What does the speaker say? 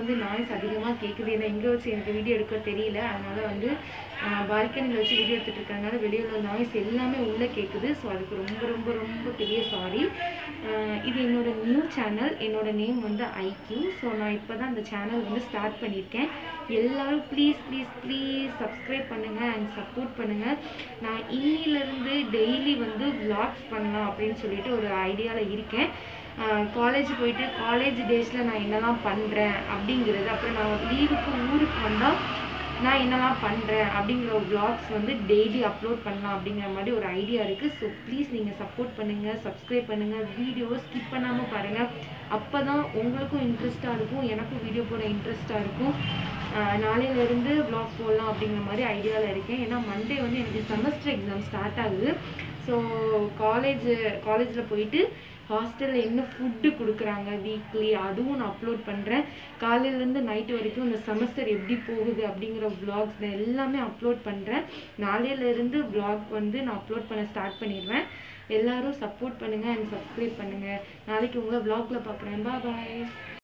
வந்து நாய்ஸ் அதிகமாக கேட்குது ஏன்னா இங்கே வச்சு எனக்கு வீடியோ எடுக்க தெரியல அதனால வந்து பால்கனியில் வச்சு வீடியோ எடுத்துகிட்டு இருக்கறனால வெளியில் உள்ள நாய்ஸ் எல்லாமே உள்ளே கேட்குது ஸோ அதுக்கு ரொம்ப ரொம்ப ரொம்ப பெரிய சாரி இது என்னோட நியூ சேனல் என்னோட நேம் வந்து ஐக்யூ ஸோ நான் இப்போ தான் அந்த சேனல் வந்து ஸ்டார்ட் பண்ணியிருக்கேன் எல்லாரும் ப்ளீஸ் ப்ளீஸ் ப்ளீஸ் சப்ஸ்கிரைப் பண்ணுங்கள் அண்ட் சப்போர்ட் பண்ணுங்கள் நான் இன்னிலேருந்து டெய்லி வந்து vlogs பண்ணலாம் அப்படின்னு சொல்லிட்டு ஒரு ஐடியாவில் இருக்கேன் காலேஜ் போயிட்டு காலேஜ் டேஸில் நான் என்னெல்லாம் பண்ணுறேன் அப்படிங்கிறது அப்புறம் நான் லீவுக்கு ஊருக்கு வந்தால் நான் என்னெல்லாம் பண்ணுறேன் அப்படிங்கிற ஒரு vlogs வந்து டெய்லி அப்லோட் பண்ணலாம் அப்படிங்கிற மாதிரி ஒரு ஐடியா இருக்குது ஸோ ப்ளீஸ் நீங்கள் சப்போர்ட் பண்ணுங்கள் சப்ஸ்கிரைப் பண்ணுங்கள் வீடியோவை ஸ்கிப் பண்ணாமல் பாருங்கள் அப்போ தான் உங்களுக்கும் இன்ட்ரெஸ்ட்டாக இருக்கும் எனக்கும் வீடியோ போட இன்ட்ரெஸ்ட்டாக இருக்கும் ஆஹ் நாளையிலேருந்து vlog போடலாம் அப்படிங்கிற மாதிரி ஐடியாவில் இருக்கேன் ஏன்னா மண்டே வந்து எனக்கு செமஸ்டர் எக்ஸாம் ஸ்டார்ட் ஆகுது ஸோ காலேஜ் காலேஜில் போயிட்டு ஹாஸ்டலில் என்ன ஃபுட்டு கொடுக்குறாங்க வீக்லி அதுவும் நான் அப்லோட் பண்ணுறேன் காலையிலேருந்து நைட் வரைக்கும் இந்த செமஸ்டர் எப்படி போகுது அப்படிங்கிற vlogs நான் எல்லாமே அப்லோட் பண்ணுறேன் நாளையிலேருந்து vlog வந்து நான் அப்லோட் பண்ண ஸ்டார்ட் பண்ணிடுவேன் எல்லாரும் சப்போர்ட் பண்ணுங்கள் அண்ட் சப்ஸ்கிரைப் பண்ணுங்கள் நாளைக்கு உங்களை vlogல பார்க்குறேன் பாய்